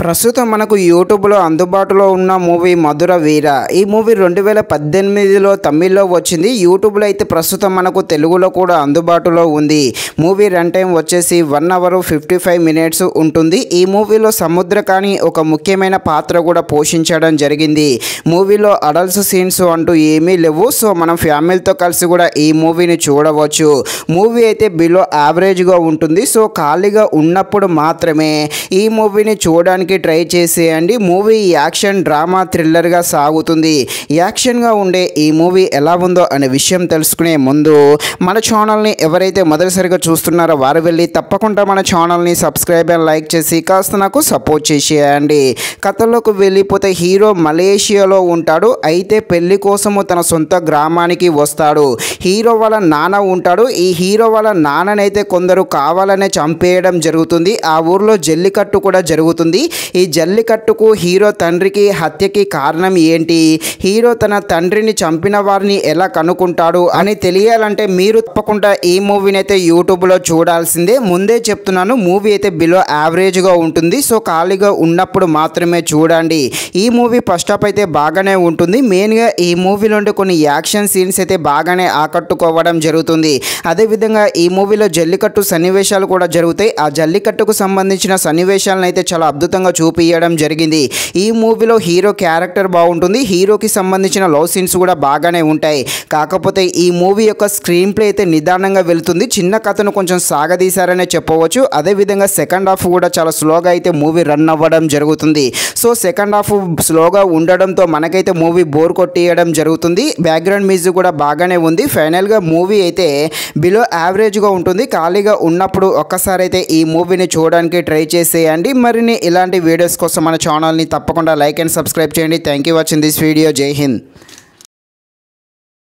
ప్రస్తుతం మనకు యూట్యూబ్లో అందుబాటులో ఉన్న మూవీ మధుర వీర ఈ మూవీ రెండు వేల పద్దెనిమిదిలో తమిళ్లో వచ్చింది యూట్యూబ్లో అయితే ప్రస్తుతం మనకు తెలుగులో కూడా అందుబాటులో ఉంది మూవీ రన్ టైం వచ్చేసి one hour fifty five minutes ఉంటుంది ఈ మూవీలో సముద్రకాని ఒక ముఖ్యమైన పాత్ర కూడా పోషించడం జరిగింది మూవీలో అడల్ట్స్ సీన్స్ అంటూ ఏమీ లేవు సో మనం ఫ్యామిలీతో కలిసి కూడా ఈ మూవీని చూడవచ్చు మూవీ అయితే బిలో యావరేజ్గా ఉంటుంది సో ఖాళీగా ఉన్నప్పుడు మాత్రమే ఈ మూవీని చూడడానికి ట్రై చేసేయండి మూవీ యాక్షన్ డ్రామా థ్రిల్లర్గా సాగుతుంది యాక్షన్గా ఉండే ఈ మూవీ ఎలా ఉందో అనే విషయం తెలుసుకునే ముందు మన ఛానల్ని ఎవరైతే మొదటిసారిగా చూస్తున్నారో వారు వెళ్ళి తప్పకుండా మన ఛానల్ని సబ్స్క్రైబ్ అండ్ లైక్ చేసి కాస్త నాకు సపోర్ట్ చేసేయండి కథలోకి వెళ్ళిపోతే హీరో మలేషియాలో ఉంటాడు అయితే పెళ్లి కోసము తన సొంత గ్రామానికి వస్తాడు హీరో వాళ్ళ నాన్న ఉంటాడు ఈ హీరో వాళ్ళ నాన్ననైతే కొందరు కావాలనే చంపేయడం జరుగుతుంది ఆ ఊర్లో జల్లికట్టు కూడా జరుగుతుంది ఈ జల్లికట్టుకు హీరో తండ్రికి హత్యకి కారణం ఏంటి హీరో తన తండ్రిని చంపిన వారిని ఎలా కనుక్కుంటాడు అని తెలియాలంటే మీరు తప్పకుండా ఈ మూవీని అయితే యూట్యూబ్లో చూడాల్సిందే ముందే చెప్తున్నాను మూవీ అయితే బిలో యావరేజ్గా ఉంటుంది సో ఖాళీగా ఉన్నప్పుడు మాత్రమే చూడండి ఈ మూవీ ఫస్ట్ హాఫ్ అయితే బాగానే ఉంటుంది మెయిన్గా ఈ మూవీలో ఉండే కొన్ని యాక్షన్ సీన్స్ అయితే బాగానే ఆకట్టుకోవడం జరుగుతుంది అదేవిధంగా ఈ మూవీలో జల్లికట్టు సన్నివేశాలు కూడా జరుగుతాయి ఆ జల్లికట్టుకు సంబంధించిన సన్నివేశాలను అయితే చాలా అద్భుతంగా చూపించడం జరిగింది ఈ మూవీలో హీరో క్యారెక్టర్ బాగుంటుంది హీరోకి సంబంధించిన లవ్ సీన్స్ కూడా బాగానే ఉంటాయి కాకపోతే ఈ మూవీ యొక్క స్క్రీన్ ప్లే అయితే నిదానంగా వెళుతుంది చిన్న కథను కొంచెం సాగదీశారనే చెప్పవచ్చు అదేవిధంగా సెకండ్ హాఫ్ కూడా చాలా స్లోగా అయితే మూవీ రన్ అవ్వడం జరుగుతుంది సో సెకండ్ హాఫ్ స్లోగా ఉండడంతో మనకైతే మూవీ బోర్ కొట్టేయడం జరుగుతుంది బ్యాక్గ్రౌండ్ మ్యూజిక్ కూడా బాగానే ఉంది ఫైనల్గా మూవీ అయితే బిలో యావరేజ్గా ఉంటుంది ఖాళీగా ఉన్నప్పుడు ఒక్కసారి అయితే ఈ మూవీని చూడడానికి ట్రై చేసేయండి మరిన్ని ఇలాంటి వీడియోస్ కోసం మన ఛానల్ని తప్పకుండా లైక్ అండ్ సబ్స్క్రైబ్ చేయండి thank you watching this video Jai Hind